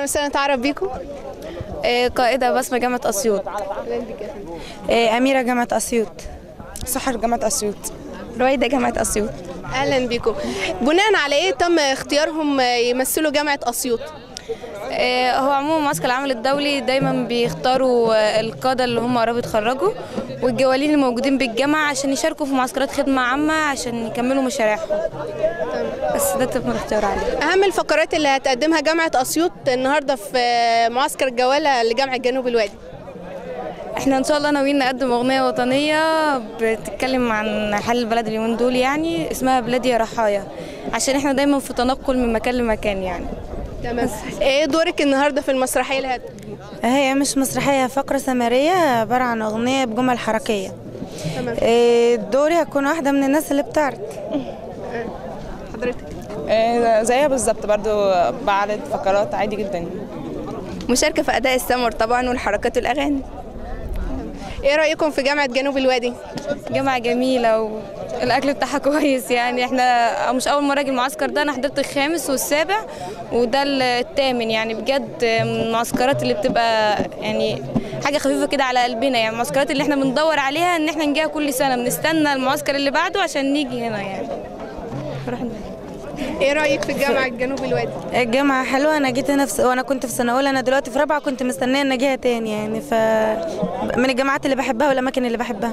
سنه نتعرف بيكم آه، قائدة بسمة جامعة أسيوط آه، أميرة جامعة أسيوط سحر جامعة أسيوط رويدة جامعة أسيوط اهلا بيكم بناء على ايه تم اختيارهم يمثلوا جامعه اسيوط آه، هو عموما معسكر العمل الدولي دايما بيختاروا آه، القادة اللي هم قربوا يتخرجوا والجوالين الموجودين بالجامعة عشان يشاركوا في معسكرات خدمة عامة عشان يكملوا مشاريعهم بس ده تم الاختيار عليه اهم الفقرات اللي هتقدمها جامعه اسيوط النهارده في معسكر الجواله لجامعه جنوب الوادي احنا ان شاء الله ناويين نقدم اغنيه وطنيه بتتكلم عن حال البلد اليومين دول يعني اسمها بلادي يا رحايا عشان احنا دايما في تنقل من مكان لمكان يعني تمام ايه دورك النهارده في المسرحيه اللي هتقدمها هي مش مسرحية فقرة سمرية عبارة عن أغنية بجمل حركية تمام إيه، دوري هكون واحدة من الناس اللي بتعرض حضرتك آه، زيها بالظبط برضو بعرض فقرات عادي جدا مشاركه في اداء السمر طبعا والحركات والاغاني ايه رايكم في جامعه جنوب الوادي جامعه جميله والاكل بتاعها كويس يعني احنا مش اول مره اجي المعسكر ده انا حضرت الخامس والسابع وده الثامن يعني بجد من المعسكرات اللي بتبقى يعني حاجه خفيفه كده على قلبنا يعني المعسكرات اللي احنا بندور عليها ان احنا نجيها كل سنه بنستنى المعسكر اللي بعده عشان نيجي هنا يعني رحنا ايه رايك في جامعه جنوب الوادي الجامعة حلوة أنا جيت هنا في س... وأنا كنت في سنة أولى أنا دلوقتي في رابعة كنت مستنية إن أجيها تاني يعني ف من الجامعات اللي بحبها والأماكن اللي بحبها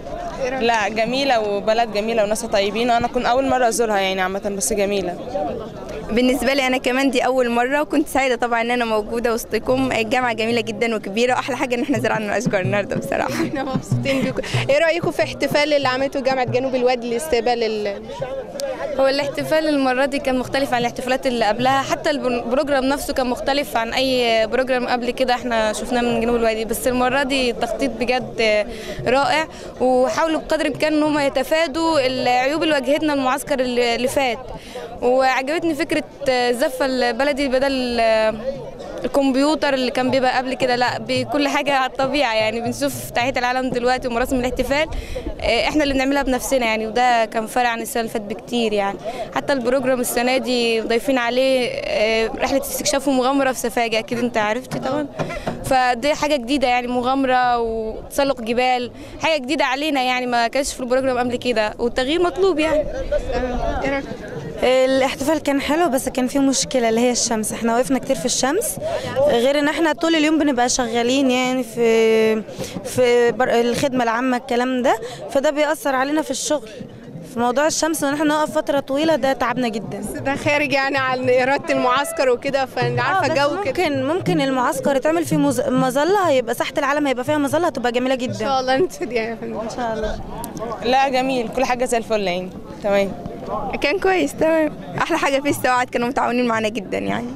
لا جميلة وبلد جميلة وناسها طيبين وأنا كنت أول مرة أزورها يعني عامة بس جميلة بالنسبه لي انا كمان دي اول مره وكنت سعيده طبعا ان انا موجوده وسطكم الجامعه جميله جدا وكبيره واحلى حاجه ان احنا زرعنا الاشجار النهارده بصراحه احنا مبسوطين بيكم ايه رايكم في احتفال اللي عملته جامعه جنوب الوادي لاستقبال ال... هو الاحتفال المرة دي كان مختلف عن الاحتفالات اللي قبلها حتى البروجرام نفسه كان مختلف عن أي بروجرام قبل كده احنا شفناه من جنوب الوادي بس المرة دي التخطيط بجد رائع وحاولوا بقدر الإمكان إن هم يتفادوا العيوب اللي واجهتنا المعسكر اللي اللي فات وعجبتني فكرة الزفة البلدي بدل الكمبيوتر اللي كان بيبقى قبل كده لا بكل حاجه على الطبيعه يعني بنشوف تحيه العالم دلوقتي ومراسم الاحتفال آه، احنا اللي بنعملها بنفسنا يعني وده كان فرق عن السنه اللي فاتت بكتير يعني حتى البروجرام السنه دي ضايفين عليه آه، رحله استكشاف ومغامره في سفاجه اكيد انت عرفتي طبعا فدي حاجه جديده يعني مغامره وتسلق جبال حاجه جديده علينا يعني ما كانش في البروجرام قبل كده والتغيير مطلوب يعني ايه رايك الاحتفال كان حلو بس كان فيه مشكلة اللي هي الشمس احنا وقفنا كتير في الشمس غير ان احنا طول اليوم بنبقى شغالين يعني في في بر- الخدمة العامة الكلام ده فده بيأثر علينا في الشغل في موضوع الشمس وان احنا نقف فترة طويلة ده تعبنا جدا ده خارج يعني عن اراده المعسكر وكده فانا آه، عارفه بس جو كده ممكن ممكن المعسكر يتعمل في مز- مظلة هيبقى ساحة العالم هيبقى فيها مظلة هتبقى جميلة ان جدا شاء الله نتفادى يا فندم ان شاء الله لا جميل كل حاجة زي الفل يعني تمام كان كويس تمام احلى حاجه فيه السواعد كانوا متعاونين معانا جدا يعني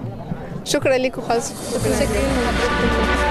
شكرا لكم خالص شكرا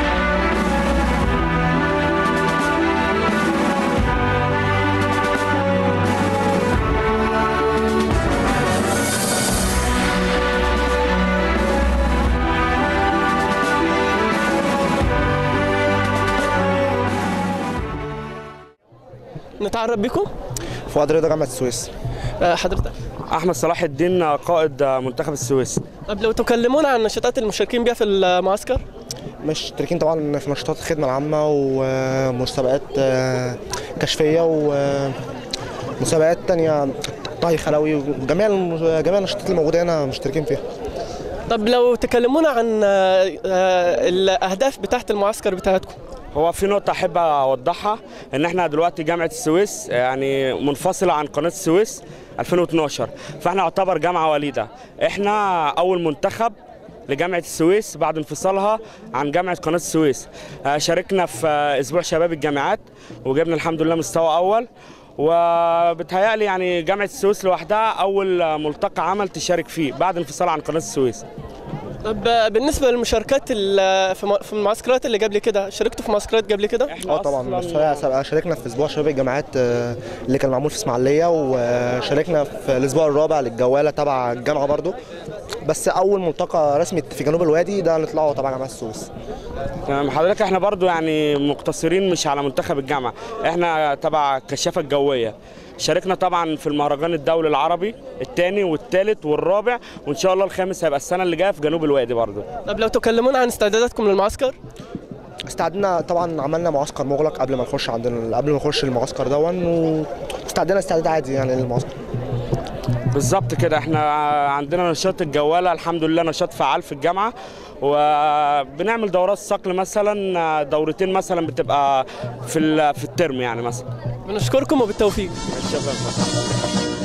نتعرف بكم فؤاد رضا جامعة السويس آه، حضرتك احمد صلاح الدين قائد منتخب السويس طب لو تكلمونا عن النشاطات المشاركين بها في المعسكر مشتركين طبعا في نشاطات الخدمة العامة ومسابقات آه، كشفية ومسابقات تانية طهي خلوي وجميع الم- جميع النشاطات الموجودة هنا مشتركين فيها طب لو تكلمونا عن آه، آه، الاهداف بتاعت المعسكر بتاعتكم هو في نقطة أحب أوضحها إن إحنا دلوقتي جامعة السويس يعني منفصلة عن قناة السويس 2012 فإحنا نعتبر جامعة وليدة إحنا أول منتخب لجامعة السويس بعد انفصالها عن جامعة قناة السويس آه، شاركنا في آه، أسبوع شباب الجامعات وجبنا الحمد لله مستوى أول وبتهيألي يعني جامعة السويس لوحدها أول آه، ملتقى عمل تشارك فيه بعد انفصالها عن قناة السويس طب آه، بالنسبه للمشاركات ال- في م- في المعسكرات اللي قبل كده شاركتوا في معسكرات قبل كده اه طبعا بس هي سابقة شاركنا في اسبوع شباب الجامعات آه، اللي كان معمول في اسماعيليه وشاركنا في الاسبوع الرابع للجواله تبع الجامعه برضو بس اول ملتقى رسمي في جنوب الوادي ده نطلعه تبع جامعه السويس تمام حضرتك احنا برضو يعني مقتصرين مش على منتخب الجامعه احنا تبع الكشافه الجويه شاركنا طبعا في المهرجان الدولي العربي الثاني والثالث والرابع وان شاء الله الخامس هيبقى السنه اللي جايه في جنوب الوادي برضو طب لو تكلمونا عن استعداداتكم للمعسكر استعدنا طبعا عملنا معسكر مغلق قبل ما نخش عندنا قبل ما نخش المعسكر دون واستعدنا استعداد عادي يعني للمعسكر بالظبط كده احنا عندنا نشاط الجواله الحمد لله نشاط فعال في الجامعه وبنعمل دورات صقل مثلا دورتين مثلا بتبقى في ال- في الترم يعني مثلا بنشكركم وبالتوفيق شكرا